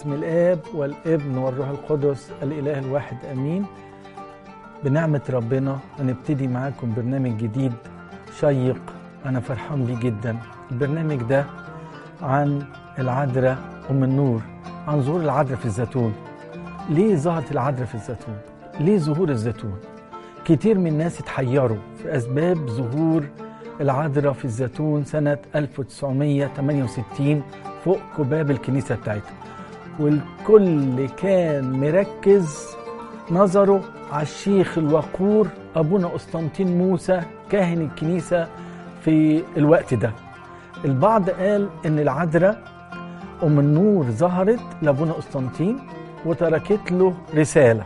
باسم الاب والابن والروح القدس الاله الواحد امين بنعمه ربنا هنبتدي معاكم برنامج جديد شيق انا فرحان بيه جدا البرنامج ده عن العذراء ام النور عن ظهور العذراء في الزيتون ليه ظهرت العذراء في الزيتون ليه ظهور الزيتون كتير من الناس اتحيروا في اسباب ظهور العذراء في الزيتون سنة 1968 فوق كباب الكنيسة بتاعتها والكل كان مركز نظره على الشيخ الوقور أبونا قسطنطين موسى كاهن الكنيسة في الوقت ده البعض قال إن العذراء أم النور ظهرت لأبونا قسطنطين وتركت له رسالة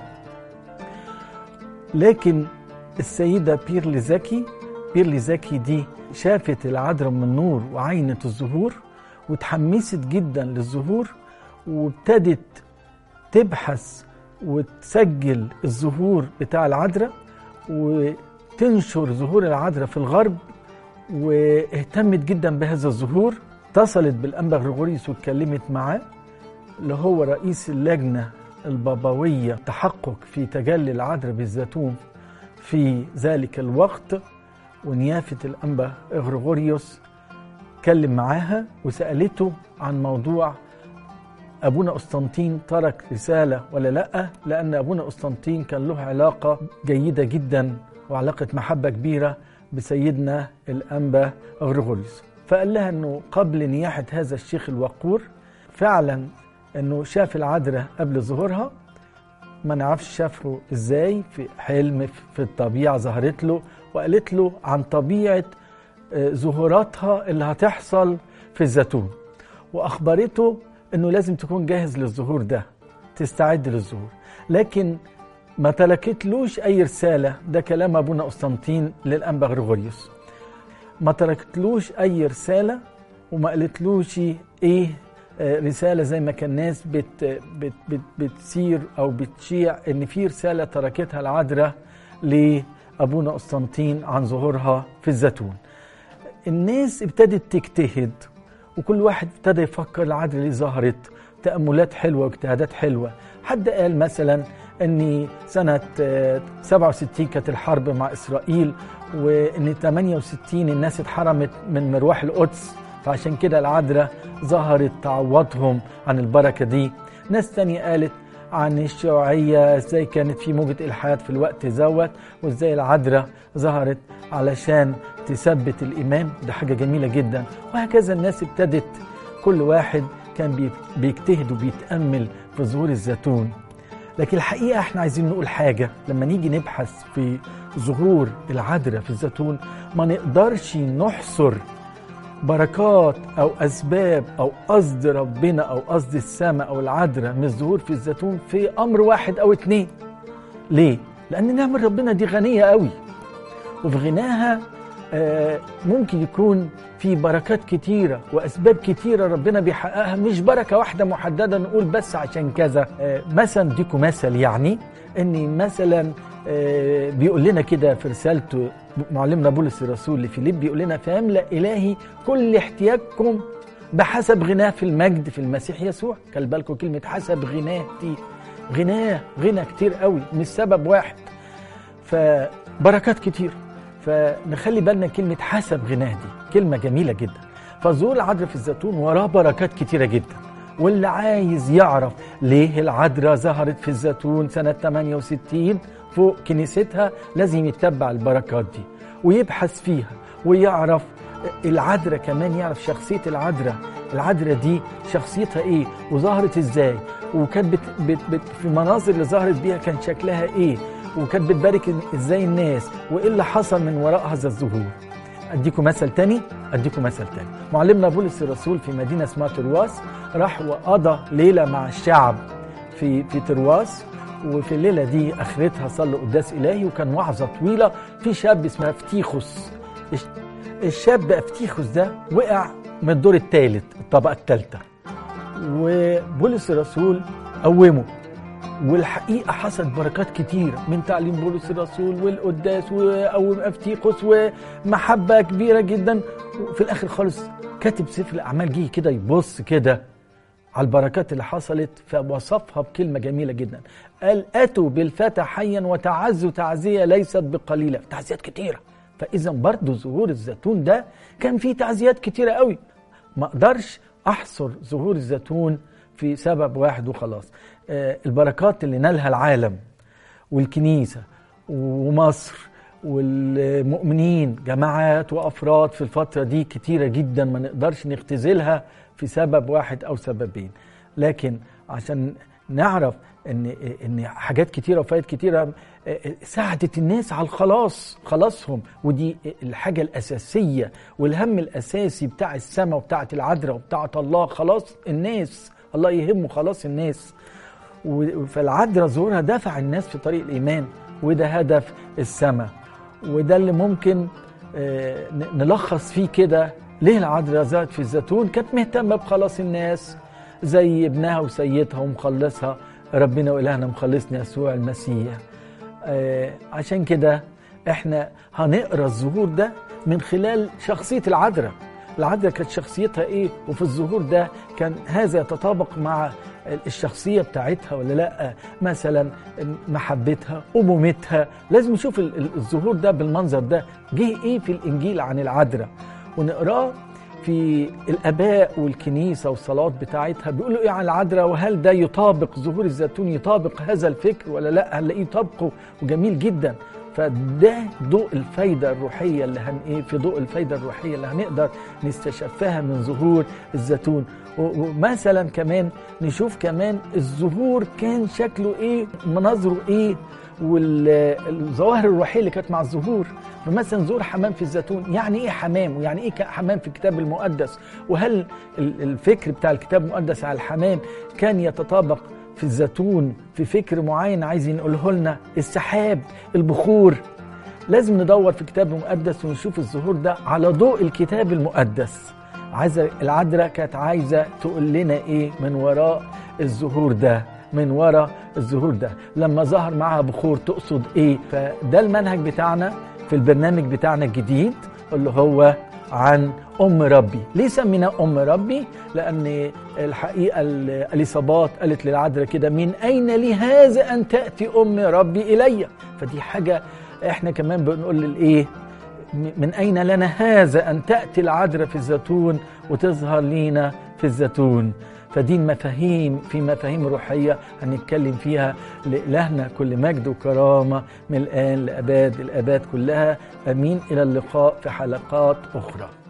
لكن السيدة بيرلي زكي بيرلي زكي دي شافت العذراء من النور وعينت الظهور وتحمست جدا للظهور وابتدت تبحث وتسجل الظهور بتاع العذراء وتنشر ظهور العذراء في الغرب واهتمت جدا بهذا الظهور اتصلت بالانبا غريغوريوس واتكلمت معاه اللي هو رئيس اللجنه البابويه تحقق في تجلي العذراء بالزيتون في ذلك الوقت ونيافة الأنبا غريغوريوس اتكلم معاها وسألته عن موضوع أبونا قسطنطين ترك رسالة ولا لأ لأن أبونا قسطنطين كان له علاقة جيدة جدا وعلاقة محبة كبيرة بسيدنا الأنبا غريغوريوس فقال لها أنه قبل نياحة هذا الشيخ الوقور فعلا أنه شاف العذراء قبل ظهورها ما نعرفش شافه ازاي في حلم في الطبيعه ظهرت له وقالت له عن طبيعه ظهوراتها اللي هتحصل في الزيتون واخبرته انه لازم تكون جاهز للظهور ده تستعد للظهور لكن ما تركتلوش اي رساله ده كلام ابونا قسطنطين للانبا غريغوريوس ما تركتلوش اي رساله وما قالتلوش ايه رساله زي ما كان الناس بت بت بت بتسير او بتشيع ان في رساله تركتها العذراء لابونا قسطنطين عن ظهورها في الزيتون. الناس ابتدت تجتهد وكل واحد ابتدى يفكر العذراء ليه ظهرت تاملات حلوه واجتهادات حلوه، حد قال مثلا ان سنه 67 كانت الحرب مع اسرائيل وان 68 الناس اتحرمت من مروح القدس فعشان كده العذراء ظهرت تعوضهم عن البركة دي ناس تانية قالت عن الشيوعية ازاي كانت في موجة الحاد في الوقت دوت وازاي العذراء ظهرت علشان تثبت الإيمان ده حاجة جميلة جدا وهكذا الناس ابتدت كل واحد كان بيجتهد وبيتأمل في ظهور الزيتون لكن الحقيقة احنا عايزين نقول حاجة لما نيجي نبحث في ظهور العذراء في الزيتون ما نقدرش نحصر بركات او اسباب او قصد ربنا او قصد السماء او العذراء من الظهور في الزيتون في امر واحد او اتنين ليه لان نعمه ربنا دي غنيه قوي وفي غناها آه ممكن يكون في بركات كتيرة وأسباب كتيرة ربنا بيحققها مش بركة واحدة محددة نقول بس عشان كذا آه مثلا ديكم مثل يعني أن مثلا آه بيقول لنا كده في رسالته معلمنا بولس الرسول لفيليب بيقول لنا فيملا الهي كل احتياجكم بحسب غناه في المجد في المسيح يسوع خلي بالكم كلمه حسب غناه دي غناه غنى كتير قوي مش سبب واحد فبركات كتير فنخلي بالنا كلمه حسب غناه دي كلمه جميله جدا فظهور العذراء في الزيتون وراه بركات كتيره جدا واللي عايز يعرف ليه العذراء ظهرت في الزيتون سنه 68 فوق كنيستها لازم يتبع البركات دي ويبحث فيها ويعرف العذراء كمان يعرف شخصية العذراء العذراء دي شخصيتها ايه وظهرت ازاي وكانت بت بت بت في المناظر اللي ظهرت بيها كان شكلها ايه وكانت بتبارك ازاي الناس وايه اللي حصل من وراء هذا الظهور اديكم مثل تاني اديكم مثل تاني معلمنا بولس الرسول في مدينه اسمها ترواس راح وقضى ليله مع الشعب في في ترواس وفي الليله دي اخرتها صلى قداس الهي وكان وعظه طويله في شاب اسمه افتيخوس الشاب افتيخوس ده وقع من الدور الثالث الطبقه الثالثه وبولس الرسول قومه والحقيقه حصلت بركات كتيره من تعليم بولس الرسول والقداس وقوم افتيخوس ومحبه كبيره جدا وفي الاخر خالص كاتب سفر الاعمال جه كده يبص كده على البركات اللي حصلت فوصفها بكلمة جميلة جدا قال أتوا بالفتى حيا وتعزوا تعزية ليست بقليلة تعزيات كتيرة فإذا برضو ظهور الزيتون ده كان فيه تعزيات كتيرة قوي ما أقدرش أحصر ظهور الزيتون في سبب واحد وخلاص آه البركات اللي نالها العالم والكنيسة ومصر والمؤمنين جماعات وافراد في الفتره دي كتيره جدا ما نقدرش نختزلها في سبب واحد او سببين لكن عشان نعرف ان ان حاجات كتيره وفايد كتيره ساعدت الناس على الخلاص خلاصهم ودي الحاجه الاساسيه والهم الاساسي بتاع السماء وبتاعه العذراء وبتاعه الله خلاص الناس الله يهمه خلاص الناس فالعذراء ظهورها دفع الناس في طريق الايمان وده هدف السماء وده اللي ممكن نلخص فيه كده ليه العذراء ذات في الزيتون كانت مهتمة بخلاص الناس زي ابنها وسيدها ومخلصها ربنا وإلهنا مخلصنا يسوع المسيح عشان كده احنا هنقرا الظهور ده من خلال شخصية العذراء العذراء كانت شخصيتها ايه وفي الظهور ده كان هذا يتطابق مع الشخصيه بتاعتها ولا لا مثلا محبتها امومتها لازم نشوف الظهور ده بالمنظر ده جه ايه في الانجيل عن العذراء ونقراه في الاباء والكنيسه والصلاه بتاعتها بيقولوا ايه عن العذراء وهل ده يطابق ظهور الزيتون يطابق هذا الفكر ولا لا هنلاقيه يطابقه وجميل جدا فده ضوء الفايدة الروحية اللي هن ايه في ضوء الفايدة الروحية اللي هنقدر نستشفها من ظهور الزيتون ومثلا كمان نشوف كمان الظهور كان شكله ايه مناظره ايه والظواهر الروحيه اللي كانت مع الظهور مثلا ظهور حمام في الزيتون يعني ايه حمام ويعني ايه حمام في الكتاب المقدس وهل الفكر بتاع الكتاب المقدس على الحمام كان يتطابق في الزيتون في فكر معين عايز ينقله لنا السحاب البخور لازم ندور في الكتاب المقدس ونشوف الظهور ده على ضوء الكتاب المقدس عايزه العذراء كانت عايزه تقول لنا ايه من وراء الظهور ده من وراء الظهور ده لما ظهر معها بخور تقصد ايه فده المنهج بتاعنا في البرنامج بتاعنا الجديد اللي هو عن ام ربي ليه سمينا ام ربي لان الحقيقه اليصابات قالت للعذراء كده من اين لي هذا ان تاتي ام ربي الي فدي حاجه احنا كمان بنقول للايه من اين لنا هذا ان تاتي العذراء في الزيتون وتظهر لينا في الزيتون فدي المفاهيم في مفاهيم روحيه هنتكلم فيها لالهنا كل مجد وكرامه من الان لاباد الاباد كلها امين الى اللقاء في حلقات اخرى